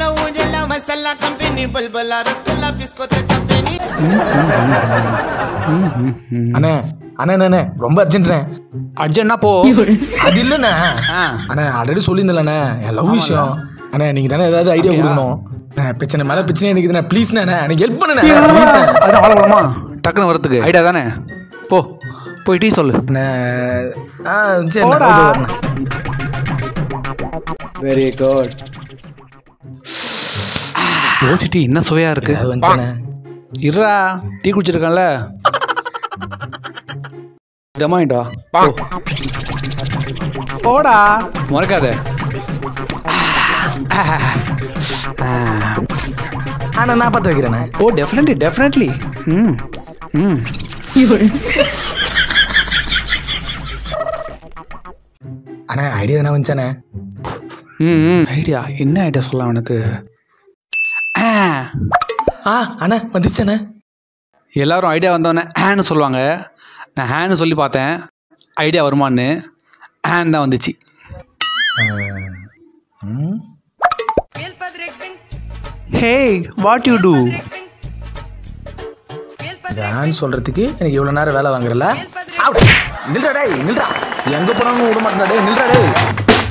Jalapeno, ujala, masala, company, bulbula, rasgulla, biscotte, company. அண்ணே அண்ணே அண்ணே ரொம்ப அர்ஜென்ட்ண்ணே அர்ஜென்ட்னா போ அது இல்லைண்ணே ஆ. அண்ணே ஆல்ரெடி சொல்லியிருந்தேன்லண்ணே என் லவ் விஷயம் அண்ணே நீங்கள் தானே ஏதாவது ஐடியா கொடுக்கணும் அண்ணே, பிரச்சனை மேலே பிரச்சனை எனக்குதுண்ணே ப்ளீஸ்ண்ணே எனக்கு ஹெல்ப் பண்ணுண்ணே ப்ளீஸ்ண்ணே அதான் ஆளவளமா டக்குன்னு வரதுக்கு ஐடியா தானே போ போய் டீ சொல்லு அண்ணே ஆ சரி போடா. வெரி குட் யோசி டீ என்ன சுவையா இருக்கு அது வந்துச்சுண்ணே இருடா டீ குடிச்சிருக்கேன்ல தமாயிண்டா போ போடா முறைக்காத அண்ணா நான் பார்த்து வைக்கிறேண்ணே ஓ டெஃபினெட்லி டெஃபினெட்லி ம் ம் அண்ணே ஐடியா தானே வந்துச்சானே ம் ம் ஐடியா என்ன ஐடியா சொல்லலாம் எனக்கு ஆ, ஆ அண்ணா வந்துச்சானே எல்லாரும் ஐடியா வந்தோடனே ஹேன்னு சொல்லுவாங்க நான் ஹேன்னு சொல்லி பார்த்தேன் ஐடியா வருமான்னு ஹேன் தான் வந்துச்சு ம் ஹே வாட் யூ டூ நான் சொல்றதுக்கு எனக்கு இவ்வளோ நேரம் வேலை வாங்குறல நில்றா டேய் நில்றா எங்கே போனாலும் விட மாட்டேன் டேய் நில்றா டேய்